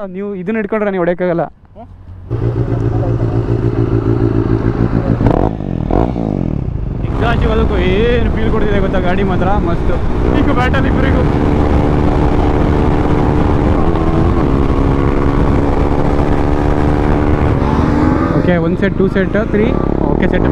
ನೀವು ಇದನ್ನ ಹಿಡ್ಕೊಂಡ್ರೆ ನೀವು ಹೊಡೆಯೋಕ್ಕಾಗಲ್ಲ ನಿಜವಾಗ್ಲೂ ಏನು ಫೀಲ್ ಕೊಡ್ತಿದೆ ಗೊತ್ತಾ ಗಾಡಿ ಮಾತ್ರ ಮಸ್ತ್ ಈಗ ಬ್ಯಾಟಲ್ ಇಬ್ಬರಿಗೂ ಓಕೆ ಒಂದು set two set three okay set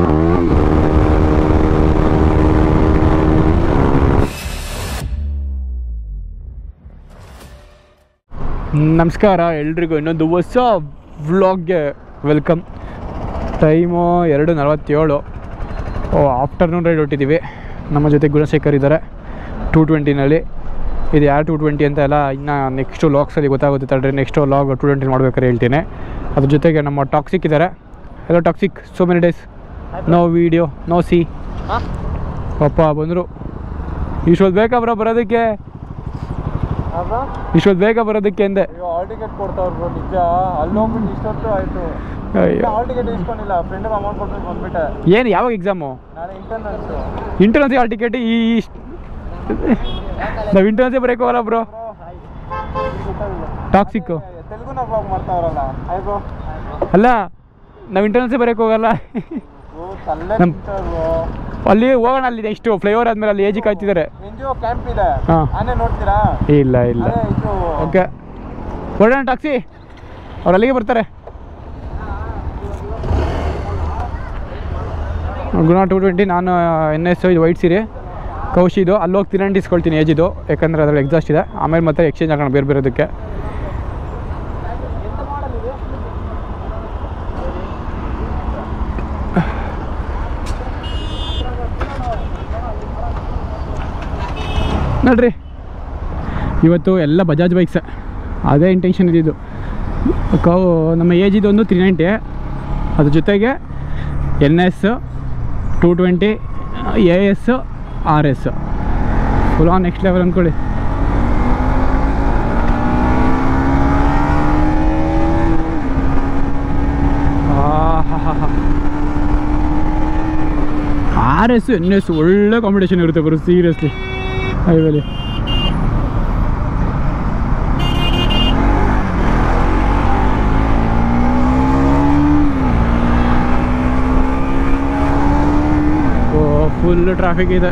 ನಮಸ್ಕಾರ ಎಲ್ರಿಗೂ ಇನ್ನೊಂದು ಹೊಸ ವ್ಲಾಗ್ಗೆ ವೆಲ್ಕಮ್ ಟೈಮು ಎರಡು ನಲವತ್ತೇಳು ಓ ಆಫ್ಟರ್ನೂನ್ ರೈಡ್ ಹೊಟ್ಟಿದ್ದೀವಿ ನಮ್ಮ ಜೊತೆ ಗುಣಶೇಖರ್ ಇದ್ದಾರೆ ಟೂ ಟ್ವೆಂಟಿನಲ್ಲಿ ಇದು ಯಾವ ಟೂ ಟ್ವೆಂಟಿ ಅಂತ ಎಲ್ಲ ಇನ್ನು ನೆಕ್ಸ್ಟು ಲಾಗ್ಸಲ್ಲಿ ಗೊತ್ತಾಗುತ್ತೆ ತಡ್ರಿ ನೆಕ್ಸ್ಟು ಲಾಗ್ ಟೂ ಟ್ವೆಂಟಿ ಮಾಡ್ಬೇಕಾದ್ರೆ ಹೇಳ್ತೀನಿ ಅದ್ರ ಜೊತೆಗೆ ನಮ್ಮ ಟಾಕ್ಸಿಕ್ ಇದ್ದಾರೆ hello Toxic so many days no video no see ಅಪ್ಪ ಬಂದರು ಇಷ್ಟೊತ್ತು ಬೇಕಾ ಬ್ರೋ ಬರೋದಕ್ಕೆ ಇಷ್ಟೊತ್ತು ಬೇಕಾ ಬರೋದಕ್ಕೆ ಅಂದೆ ಹಾಲ್ ಟಿಕೆಟ್ ಕೊಡ್ತಾವ್ರು ಬ್ರೋ ನಿಜ ಅಲ್ಲಿ ಹೋಗ್ಬಿಟ್ಟು ಇಷ್ಟೊತ್ತು ಆಯ್ತು ಅಯ್ಯೋ. ಹಾಲ್ ಟಿಕೆಟ್ ಇಸ್ಕೊಂಡಿಲ್ಲ ಫ್ರೆಂಡ್ ಅಮೌಂಟ್ ಕೊಟ್ಟು ಬಂದ್ಬಿಟ್ಟೆ ಏನು ಯಾವಾಗ ಎಕ್ಸಾಮು ನಾಳೆ ಇಂಟರ್ನಲ್ಸ್ ಇಂಟರ್ನಲ್ಸಿ ಹಾಲ್ ಟಿಕೆಟ್ ಈ ಇಷ್ಟ್- ನಾವು ಇಂಟರ್ನಲ್ಸೇ ಬರೋಕೆ ಹೋಗಲ್ಲ ಬ್ರೋ ಟಾಕ್ಸಿಕ್ಕು ತೆಲುಗುನ ಬ್ಲಾಗ್ ಮಾಡ್ತಾವ್ರಲ್ಲ ಹಾಯ್ ಬ್ರೋ ಅಲ್ಲ ನಾವು ಇಂಟರ್ನಲ್ಸೇ ಬರೋಕೆ ಹೋಗಲ್ಲ ಬ್ರೋ ತಲೆ ನಮ್- ಬ್ರೋ ಅಲ್ಲಿ ಹೋಗೋಣ ಅಲ್ಲಿ ನೆಕ್ಸ್ಟು ಫ್ಲೈಓವರ್ ಆದಮೇಲೆ ಅಲ್ಲಿ ಏಜಿ ಕಾಯ್ತಿದ್ದಾರೆ ಎನ್ ಜಿ ಒ ಕ್ಯಾಂಪ್ ಇದೆ ಹಾ. ಆನೆ ನೋಡ್ತೀರಾ ಇಲ್ಲ ಇಲ್ಲ ಅದೇ ಇದು ಓಕೆ ಹೊರಡೋಣ ಟಾಕ್ಸಿ ಅವ್ರು ಅಲ್ಲಿಗೆ ಬರ್ತಾರೆ ಗುಣ ಟು ಟ್ವೆಂಟಿ ನಾನು ಎನ್ ಎಸ್ ಇದು ವೈಟ್ ಸೀರೆ ಕೌಶಿದು ಅಲ್ಲಿ ಹೋಗಿ ತಿರಂಡಿ ಇಸ್ಕೊಳ್ತೀನಿ ಏಜಿದು ಯಾಕಂದರೆ ಅದ್ರಲ್ಲಿ ಎಕ್ಸಾಸ್ಟ್ ಇದೆ ಆಮೇಲೆ ಮತ್ತೆ ಎಕ್ಸ್ಚೇಂಜ್ ಆಗೋಣ ಬೇರೆ ಬೇರೆದಕ್ಕೆ ನೋಡ್ರಿ ಇವತ್ತು ಎಲ್ಲ ಬಜಾಜ್ ಬೈಕ್ಸ್ ಅದೇ ಇಂಟೆನ್ಷನ್ ಇದ್ದಿದ್ದು ಕೌ ನಮ್ಮ ಏಜ್ ಇದೊಂದು ತ್ರೀ ನೈಂಟಿ ಅದ್ರ ಜೊತೆಗೆ N S two twenty A S R S full on next level ಅಂದ್ಕೊಳ್ಳಿ ಆರ್ ಎಸ್ ಎನ್ ಎಸ್ ಒಳ್ಳೆ ಕಾಂಪಿಟೇಷನ್ ಇರುತ್ತೆ ಗುರು ಸೀರಿಯಸ್ಲಿ ಹೈವೇಲಿ ಓ ಫುಲ್ ಟ್ರಾಫಿಕ್ ಇದೆ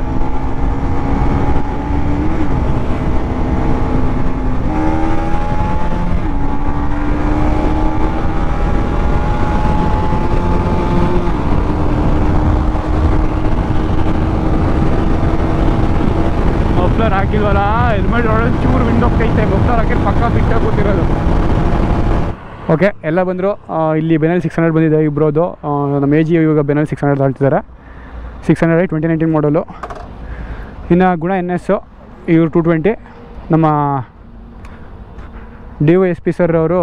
ಮಫ್ಲರ್ ಹಾಕಿಲ್ವಲ್ಲ ಹೆಲ್ಮೆಟ್ ಒಳಗೆ ಚೂರು ವಿಂಡೋ ಕೈತೆ ಮಫ್ಲರ್ ಹಾಕಿ ಪಕ್ಕ ಬಿಟ್ಟ ಕೂತಿರೋದು ಓಕೆ ಎಲ್ಲ ಬಂದರು ಇಲ್ಲಿ ಬೆನಲ್ಲಿ ಸಿಕ್ಸ್ ಹಂಡ್ರೆಡ್ ಬಂದಿದೆ ಇಬ್ಬರದು ನಮ್ಮ ಏಜಿ ಇವಾಗ ಬೆನಲ್ಲಿ ಸಿಕ್ಸ್ ಹಂಡ್ರೆಡ್ ತಾಳ್ತಿದ್ದಾರೆ ಸಿಕ್ಸ್ ಹಂಡ್ರೆಡ್ ಟ್ವೆಂಟಿ ನೈನ್ಟೀನ್ ಮಾಡಲು ಇನ್ನು ಗುಣ ಎನ್ ಎಸ್ಸು ಇವರು ಟು ಟ್ವೆಂಟಿ ನಮ್ಮ D O S P sir ಅವರು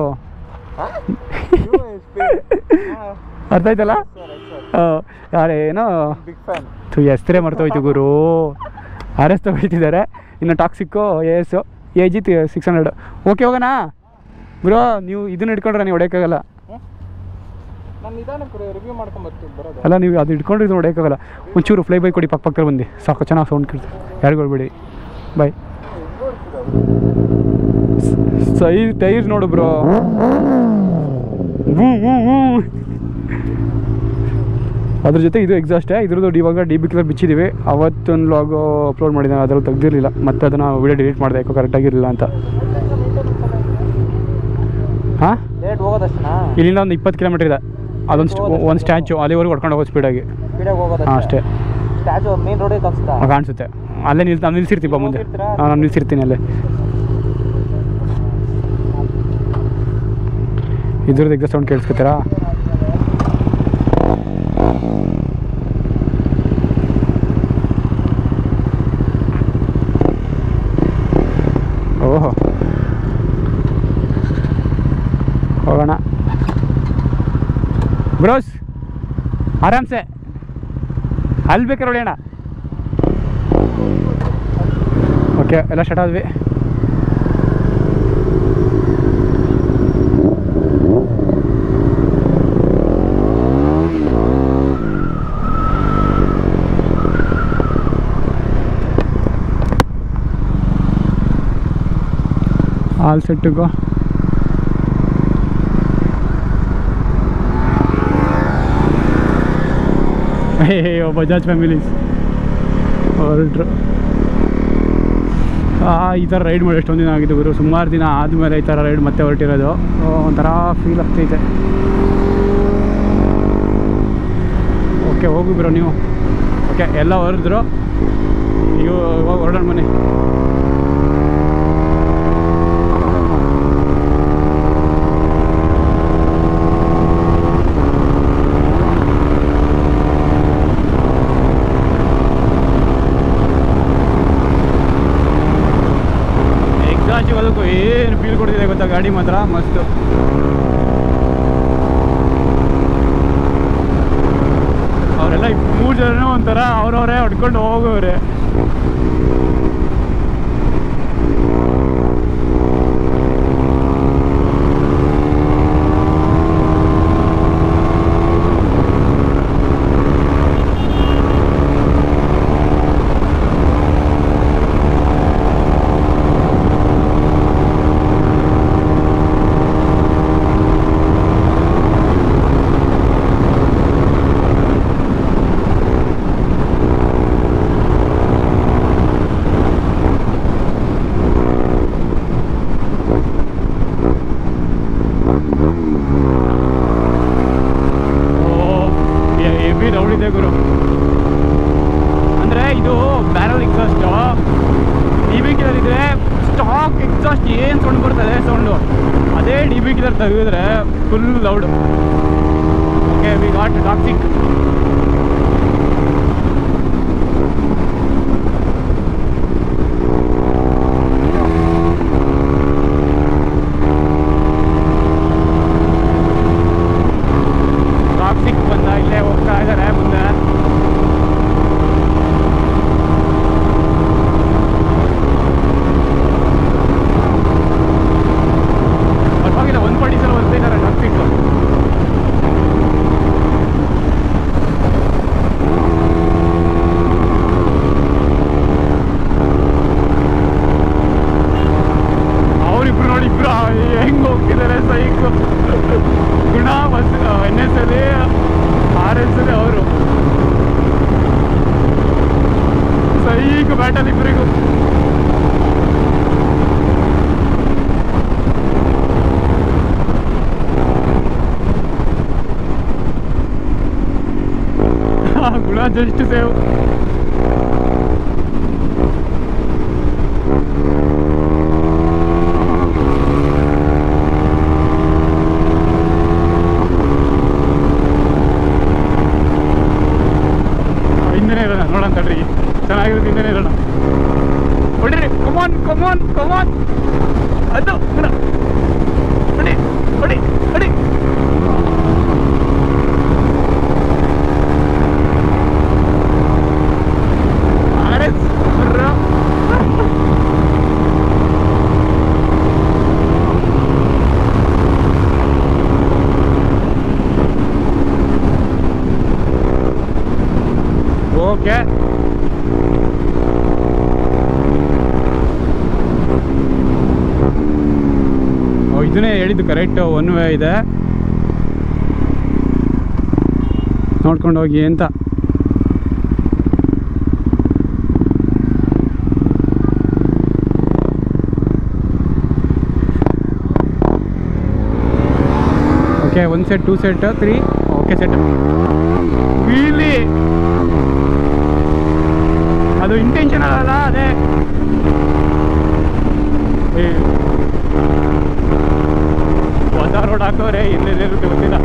ಅರ್ಥ ಆಯ್ತಲ್ಲ ಯಾರೇ ಏನೋ ಬಿಗ್ ಫ್ಯಾನ್ ಥು ಹೆಸ್ರೇ ಮರ್ತೋಯ್ತು ಗುರು ಆರ್ ಎಸ್ ತಗೊಳ್ತಿದ್ದಾರೆ ಇನ್ನು Toxic A S A G six hundred okay ಹೋಗೋಣ ಬ್ರೋ ನೀವು ಇದನ್ನ ಹಿಡ್ಕೊಂಡ್ರೆ ನೀವು ಹೊಡೆಯೋಕ್ಕಾಗಲ್ಲ ನಾನು ನಿಧಾನಕ್ಕೆ ರಿವ್ಯೂ ಮಾಡ್ಕೊಂಡ್ ಬರ್ತೀನಿ ಬರೋದು ಅಲ್ಲ ನೀವು ಅದು ಹಿಡ್ಕೊಂಡ್ರೆ ಇದು ಹೊಡೆಯೋಕ್ಕಾಗಲ್ಲ ಒಂಚೂರು ಫ್ಲೈ ಬೈ ಕೊಡಿ ಪಕ್ಕ ಪಕ್ಕದಲ್ಲಿ ಬಂದು ಸಾಕು ಚೆನ್ನಾಗಿ ಸೌಂಡ್ ಕೇಳ್ತೀವಿ ಯಾರಿಗೂ ಹೇಳ್ಬೇಡಿ ಬಾಯ್ ಸೈ ಟೈರ್ ನೋಡು ಬ್ರೋ ಅದ್ರ ಜೊತೆ ಇದು ಎಕ್ಸಾಸ್ಟೇ ಇದ್ರದ್ದು ಇವಾಗ ಡಿ ಬಿ ಕಿಲರ್ ಬಿಚ್ಚಿದ್ದೀವಿ ಅವತ್ತೊಂದು ಲಾಗು ಅಪ್ಲೋಡ್ ಮಾಡಿದ್ದಾನೆ ಅದ್ರಲ್ಲಿ ತೆಗ್ದಿರಲಿಲ್ಲ ಮತ್ತೆ ಅದನ್ನು ವಿಡಿಯೋ ಡಿಲೀಟ್ ಮಾಡಿದೆ ಯಾಕೋ ಕರೆಕ್ಟಾಗಿರಲಿಲ್ಲ ಅಂತ ಹಾಂ ಲೇಟ್ ಹೋಗೋದಷ್ಟನಾ ಇಲ್ಲಿಂದ ಒಂದು ಇಪ್ಪತ್ತು ಕಿಲೋಮೀಟರ್ ಇದೆ ಅದೊಂದು ಒಂದು ಸ್ಟ್ಯಾಚು ಅಲ್ಲಿವರೆಗೂ ಹೊಡ್ಕೊಂಡು ಹೋಗೋ ಸ್ಪೀಡಾಗಿ ಸ್ಪೀಡಾಗಿ ಹೋಗೋದಷ್ಟೇ ಹಾಂ ಅಷ್ಟೇ ಸ್ಟ್ಯಾಚು ಮೇನ್ ರೋಡೇ ಕಾಣಿಸ್ತಾ ಆ, ಕಾಣಿಸುತ್ತೆ ಅಲ್ಲೇ ನಿಲ್ ನಾನು ನಿಲ್ಸಿರ್ತೀವಿ ಮುಂದೆ ಹೋಗಿರ್ತೀರಾ? ಹಾಂ ನಾನು ನಿಲ್ಸಿರ್ತೀನಿ ಅಲ್ಲೇ ಇದ್ರದ್ದು ಎಕ್ಸಾಸ್ಟ್ ಸೌಂಡ್ ಕೇಳಿಸ್ಕೊತೀರಾ ಓಹೋ ಹೋಗೋಣ ಬ್ರೋಸ್ ಆರಾಮ್ಸೆ ಅಲ್ಲಿ ಬೇಕಾದ್ರೆ ಹೊಡೆಯೋಣ ಓಕೆ ಎಲ್ಲ ಸ್ಟಾರ್ಟ್ ಆದ್ವಿ ಆಲ್ ಸೆಟ್ ಟು ಗೋ ಅಯ್ಯೋ ಬಜಾಜ್ ಫ್ಯಾಮಿಲೀಸ್ ಹೊರಟ್ರು ಈ ಥರ ರೈಡ್ ಮಾಡಿ ಎಷ್ಟೊಂದು ದಿನ ಆಗಿದೆ ಗುರು ಸುಮಾರು ದಿನ ಆದಮೇಲೆ ಈ ಥರ ರೈಡ್ ಮತ್ತೆ ಹೊರಟಿರೋದು ಆ, ಒಂಥರ ಫೀಲ್ ಆಗ್ತೈತೆ ಓಕೆ ಹೋಗಿ ಬ್ರೋ ನೀವು ಓಕೆ ಎಲ್ಲ ಹೊರದ್ರು ನೀವು ಇವಾಗ ಹೊರಡೋಣ ಮನೆ ಎಕ್ಸಾಸ್ಟ್ ಇವತ್ತು ಏನು ಫೀಲ್ ಕೊಡ್ತಿದೆ ಗೊತ್ತಾ ಗಾಡಿ ಮಾತ್ರ ಮಸ್ತು ಅವರೆಲ್ಲ ಮೂರು ಜನ ಒಂಥರ ಅವ್ರವರೇ ಹೊಡ್ಕೊಂಡು ಹೋಗೋರೆ ಹೆವಿ ರೌಡಿದೆ ಗುರು ಅಂದರೆ ಇದು barrel exhaust D B killer ಇದ್ರೆ ಸ್ಟಾಕ್ ಎಕ್ಸಾಸ್ಟ್ ಏನು ಸೌಂಡ್ ಬರ್ತದೆ ಸೌಂಡು ಅದೇ ಡಿ ಬಿ ಕಿಲರ್ ತೆಗೆದ್ರೆ full loud okay we got Toxic Toxic ಬಂದ ಇಲ್ಲೇ ಹೋಗ್ತಾ ಇದ್ದಾರೆ ಮುಂದೆ ಪರವಾಗಿಲ್ಲ ಒಂದು ಪಡಿ ಸಲ ಬರ್ತಾ ಇದ್ದಾರೆ ಟಾಕ್ಸಿಕ್ ಅವರಿಬ್ರು ನೋಡಿ ಇಬ್ರು ಹೆಂಗ್ ಹೋಗ್ತಿದ್ದಾರೆ ಸೈಕ್ ಗುಣ ಬಸ್ ಎನ್ ಎಸ್ ಅಲ್ಲಿ ಆರ್ ಎಸ್ ಅಲ್ಲಿ ಅವರು ಸೈಕ್ ಬ್ಯಾಟಲ್ ಇಬ್ಬರಿಗೂ ಗುಣ ಜಸ್ಟ್ ಸೇವ್ ಹಿಂದೆನೇ ಇರೋಣ ನೋಡೋಣ ತಡ್ರಿ ಚೆನ್ನಾಗಿರುತ್ತೆ ಹಿಂದೆನೇ ಇರೋಣ ಹೊಡಿರಿ ಕಮಾನ್ ಕಮಾನ್ ಕಮಾನ್ ಅದು ಗುಣ ಹೊಡಿ ಹೊಡಿ ಹೊಡಿ ಆರ್ ಎಸ್ ಓಕೆ ಓ ಇದನ್ನೇ ಹೇಳಿದ್ದು ಕರೆಕ್ಟ್ ಒನ್ ವೇ ಇದೆ ನೋಡ್ಕೊಂಡು ಹೋಗಿ ಅಂತ ಓಕೆ ಒಂದು set two set three okay set ಇಲ್ಲಿ ಅದು ಇಂಟೆನ್ಷನ್ ಅಲ್ಲ ಅದೇ ಏ, ಹೊಸ ರೋಡ್ ಹಾಕೋರೆ ಎಲ್ಲೆಲ್ಲಿರುತ್ತೆ ಗೊತ್ತಿಲ್ಲ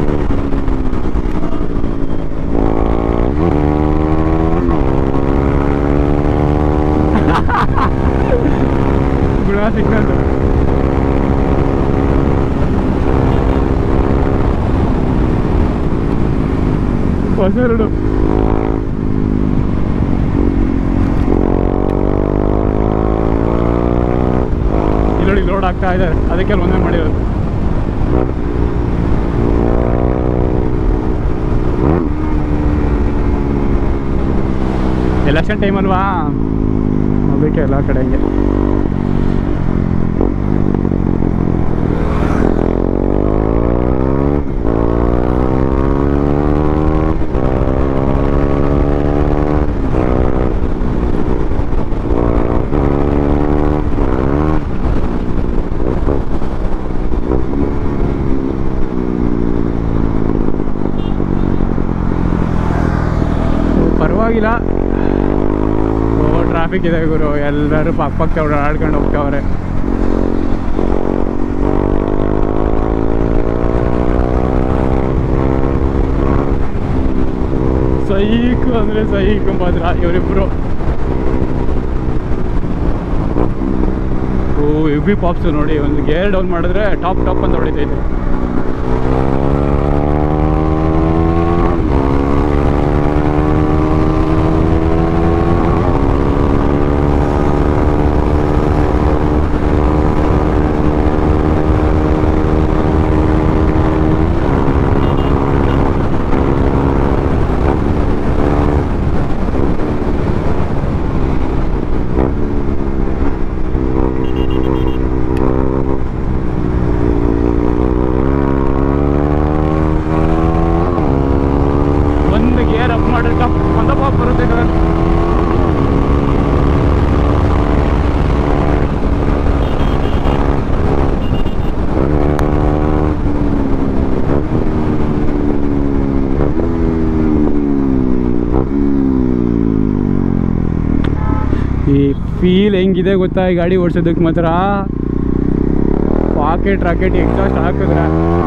ಗುಣ ಸಿಗ್ನಲ್ ಹೊಸ ರೋಡು ಇಲ್ಲಿ ನೋಡಿ ಲೋಡ್ ಆಗ್ತಾ ಇದೆ ಅದಕ್ಕೆ ಅಲ್ಲಿ ಒಂದೇ ಮಾಡಿರೋದು ಎಲೆಕ್ಷನ್ ಟೈಮ್ ಅಲ್ವಾ ಅದಕ್ಕೆ ಎಲ್ಲ ಕಡೆ ಹಂಗೆ ಟ್ರಾಫಿಕ್ ಇದೆ ಗುರು ಎಲ್ಲರೂ ಪಕ್ಕ ಪಕ್ಕ ಓಡಾಡ್ಕೊಂಡು ಹೋಗ್ತಾವ್ರೆ ಸೈಕು ಅಂದರೆ ಸೈಕು ಮಾತ್ರ ಇವರಿಬ್ರು ಓ ಹೆವಿ ಪಾಪ್ಸ್ ನೋಡಿ ಒಂದು ಗೇರ್ ಡೌನ್ ಮಾಡಿದ್ರೆ ಟಾಪ್ ಟಾಪ್ ಅಂತ ಹೊಡಿತೈತೆ ಒಂದು ಗೇರ್ ಅಪ್ ಮಾಡಿದ್ರೆ ಟಾಪ್ ಒಂದು ಪಾಪ್ ಬರುತ್ತೆ ಕಲರ್ ಈ ಫೀಲ್ ಹೆಂಗಿದೆ ಗೊತ್ತಾ ಈ ಗಾಡಿ ಓಡಿಸೋದಕ್ಕೆ ಮಾತ್ರ ಪಾಕೆಟ್ ರಾಕೆಟ್ ಎಕ್ಸಾಸ್ಟ್ ಹಾಕಿದ್ರೆ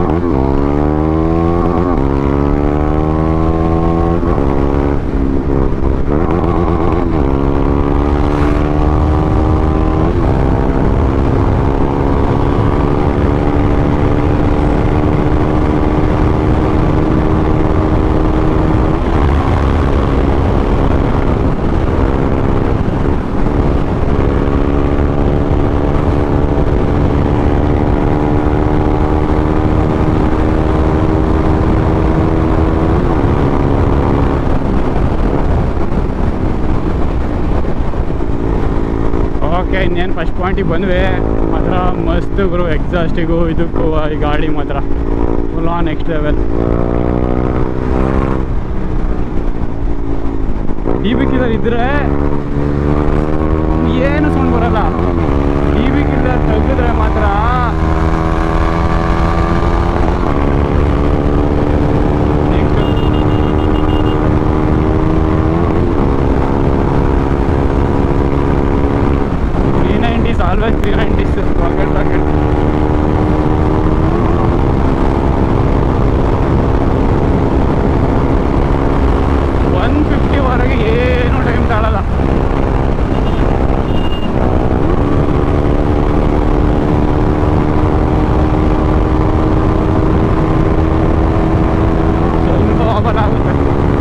ಓಕೆ ಇನ್ನೇನು ಫಸ್ಟ್ ಪಾಯಿಂಟಿಗೆ ಬಂದ್ವಿ ಮಾತ್ರ ಮಸ್ತ್ ಗುರು ಎಕ್ಸಾಸ್ಟಿಗೂ ಇದಕ್ಕೂ ಈ ಗಾಡಿ ಮಾತ್ರ full on next level D B killer ಇದ್ರೆ ಏನು ಸೌಂಡ್ ಬರಲ್ಲ ಡಿ ಬಿ ಕಿಲ್ಲರ್ ತೆಗೆದ್ರೆ ಮಾತ್ರ three nineties always three nineties rocket rocket one ಫಿಫ್ಟಿವರೆಗೆ ಏನು ಟೈಮ್ ತಾಳಲ್ಲ ಸ್ವಲ್ಪ ಓವರ್ ಆಗುತ್ತೆ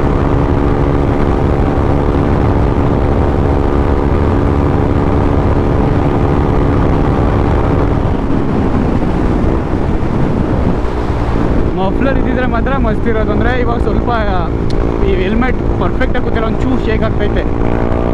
ಮಫ್ಲರ್ ಇದ್ದಿದ್ರೆ ಮಾತ್ರ ಮಸ್ತ್ ಇರೋದು ಅಂದರೆ ಇವಾಗ ಸ್ವಲ್ಪ ಈ ಹೆಲ್ಮೆಟ್ ಪರ್ಫೆಕ್ಟಾಗಿ ಕೂತಿಲ್ಲ ಒಂದು ಚೂ ಶೇಕ್ ಆಗ್ತೈತೆ